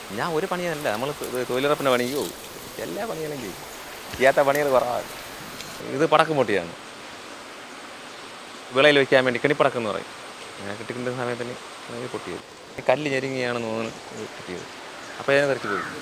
ഞാൻ ഒരു പണിയല്ല നമ്മൾ തൊഴിലുറപ്പിൻ്റെ പണിക്ക് പോകും എല്ലാ പണികളും ചെയ്യും ചെയ്യാത്ത പണികൾ കുറവാണ് ഇത് പടക്കം പൊട്ടിയാണ് വിളയിൽ വയ്ക്കാൻ വേണ്ടി കെണിപ്പടക്കം എന്ന് പറയും അങ്ങനെ കിട്ടിക്കൊണ്ടിരുന്ന സമയത്തിന് ഇത് പൊട്ടിയത് ഈ കല്ല് ഞെരുങ്ങിയാണെന്ന് തോന്നുന്നു ഇത് കിട്ടിയത് അപ്പോൾ ഞാൻ തിരക്കി പോയി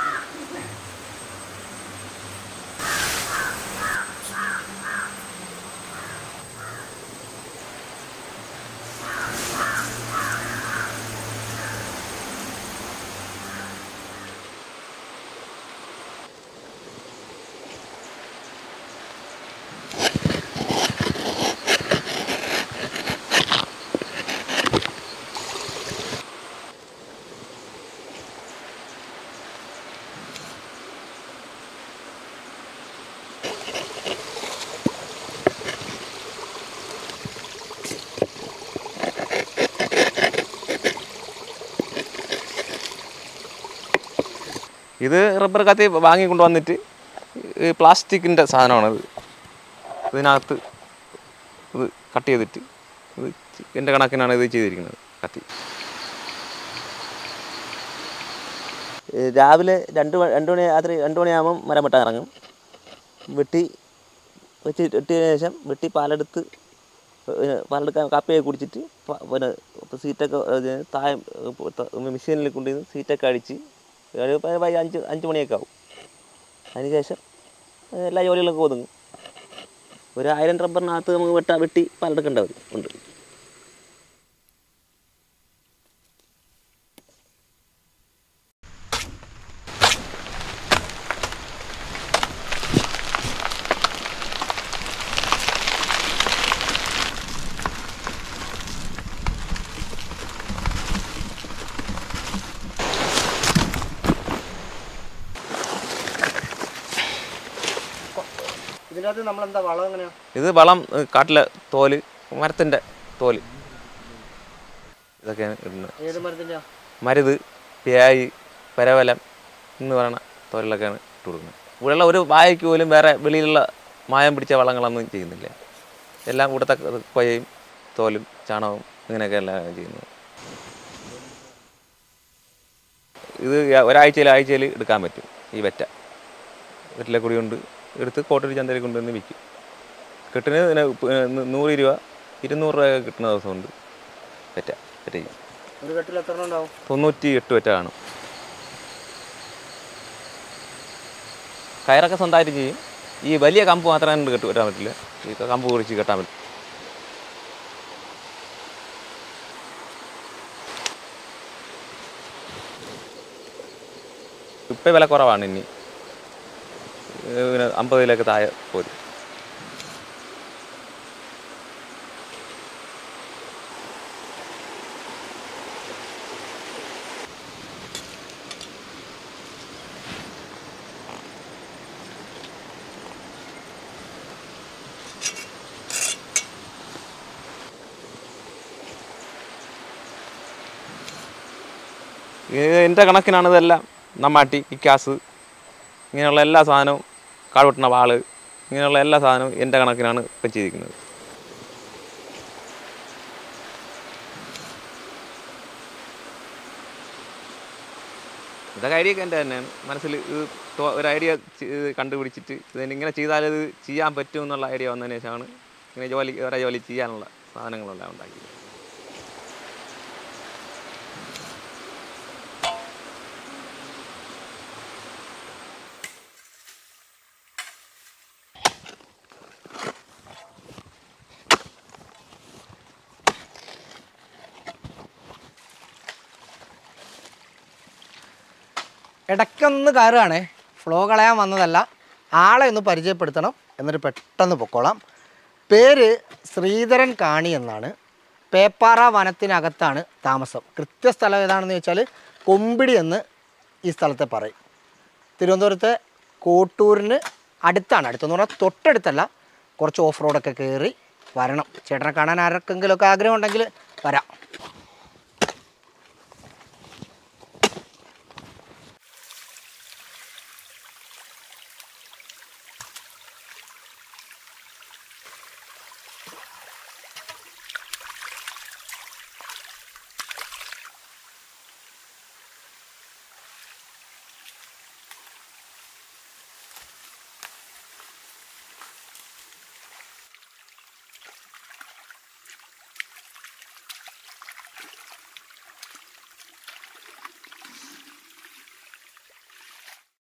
ഇത് റബ്ബർ കത്തി വാങ്ങിക്കൊണ്ട് വന്നിട്ട് ഈ പ്ലാസ്റ്റിക്കിൻ്റെ സാധനമാണത് ഇതിനകത്ത് ഇത് കട്ട് ചെയ്തിട്ട് ഇത് എൻ്റെ കണക്കിനാണ് ഇത് ചെയ്തിരിക്കുന്നത് കത്തി ഏ, രാവിലെ രണ്ട് മ- രണ്ട് മണി രാത്രി രണ്ട് മണിയാകുമ്പം മരം വെട്ടാൻ ഇറങ്ങും വെട്ടി വെച്ച് വെട്ടിയതിന് ശേഷം വെട്ടി പാലെടുത്ത് പിന്നെ പാലെടുക്കാൻ കാപ്പിയൊക്കെ കുടിച്ചിട്ട് പ- പിന്നെ സീറ്റൊക്കെ ഇത് താഴെ മെഷീനിൽ കൊണ്ടുവന്ന് സീറ്റൊക്കെ അടിച്ച് ഒരു പ- പ- അഞ്ച് അഞ്ച് മണിയൊക്കെ ആവും അതിന് ശേഷം എല്ലാ ജോലികളൊക്കെ ഒതുങ്ങും ഒരു ആയിരം റബ്ബറിനകത്ത് നമുക്ക് വെട്ടാ വെട്ടി പാലെടുക്കേണ്ട വരും ഉണ്ട് ഇതിനകത്ത് നമ്മളെന്താ വളം എങ്ങനെയാ ഇത് വളം ഏ, കാട്ടിലെ തോല് മരത്തിൻ്റെ തോല് ഇതൊക്കെയാണ് ഇടുന്നത് ഏത് മരത്തിൻ്റെയാ മരുത് പ്യായി പരവലം എന്ന് പറയുന്ന തോലിലൊക്കെയാണ് ഇട്ട് കൊടുക്കുന്നത് ഇവിടെയുള്ള ഒരു വായയ്ക്ക് പോലും വേറെ വെളിയിലുള്ള മായം പിടിച്ച വളങ്ങളൊന്നും ചെയ്യുന്നില്ല എല്ലാം ഇവിടുത്തെ കൊയയും തോലും ചാണകവും ഇങ്ങനെയൊക്കെ എല്ലാം ചെയ്യുന്നത് ഇത് ഒരാഴ്ചയിൽ ആഴ്ചയിൽ എടുക്കാൻ പറ്റും ഈ വെറ്റ വെറ്റിലെ കൂടി കൊണ്ട് എടുത്ത് കോട്ടൂർ ചന്തയിൽ കൊണ്ടുവന്ന് വിൽക്കും കെട്ടിന് ഇതിന് ഉപ്പ് ഏ നൂറ് രൂപ ഇരുന്നൂറ് രൂപ കിട്ടുന്ന ദിവസമുണ്ട് വെറ്റ വെറ്റയ്ക്ക് ഒരു കെട്ടിൽ എത്ര എണ്ണം ഉണ്ടാവും തൊണ്ണൂറ്റി എട്ട് വെറ്റ കാണും കയറൊക്കെ സ്വന്തമായിട്ട് ചെയ്യും ഈ വലിയ കമ്പ് മാത്രമേ ഉണ്ട് കെട്ടി കെട്ടാൻ പറ്റില്ല ഈ കമ്പ് കുറിച്ച് കെട്ടാൻ പറ്റും ഇപ്പം വില കുറവാണ് ഇനി ഏ, പിന്നെ അമ്പതിലേക്ക് താഴെ പോരും എൻ്റെ കണക്കിനാണ് ഇതെല്ലാം നമ്മാട്ടി ഇക്കാസ് ഇങ്ങനെയുള്ള എല്ലാ സാധനവും കാടുവെട്ടുന്ന വാള് ഇങ്ങനെയുള്ള എല്ലാ സാധനവും എൻ്റെ കണക്കിനാണ് ഇപ്പം ചെയ്തിരിക്കുന്നത് ഇതൊക്കെ ഐഡിയ ഒക്കെ എൻ്റെ തന്നെയാണ് മനസ്സിൽ ഇത് തോ- ഒരു ഐഡിയ കണ്ടുപിടിച്ചിട്ട് ഇതിന് ഇങ്ങനെ ചെയ്താൽ ഇത് ചെയ്യാൻ പറ്റും എന്നുള്ള ഐഡിയ വന്നതിന് ശേഷമാണ് ഇങ്ങനെ ജോലി വേറെ ജോലി ചെയ്യാനുള്ള സാധനങ്ങളെല്ലാം ഉണ്ടാക്കിയത് ഇടയ്ക്കൊന്ന് കയറുകയാണേ ഫ്ലോ കളയാൻ വന്നതല്ല ആളെ ഒന്ന് പരിചയപ്പെടുത്തണം എന്നിട്ട് പെട്ടെന്ന് പൊക്കോളാം പേര് ശ്രീധരൻ കാണി എന്നാണ് പേപ്പാറ വനത്തിനകത്താണ് താമസം കൃത്യസ്ഥലം ഏതാണെന്ന് ചോദിച്ചാൽ കൊമ്പിടി എന്ന് ഈ സ്ഥലത്തെ പറയും തിരുവനന്തപുരത്തെ കോട്ടൂരിന് അടുത്താണ് അടുത്തെന്ന് പറഞ്ഞാൽ തൊട്ടടുത്തല്ല കുറച്ച് ഓഫ് റോഡൊക്കെ കയറി വരണം ചേട്ടനെ കാണാൻ ആർക്കെങ്കിലുമൊക്കെ ആഗ്രഹം ഉണ്ടെങ്കിൽ വരാം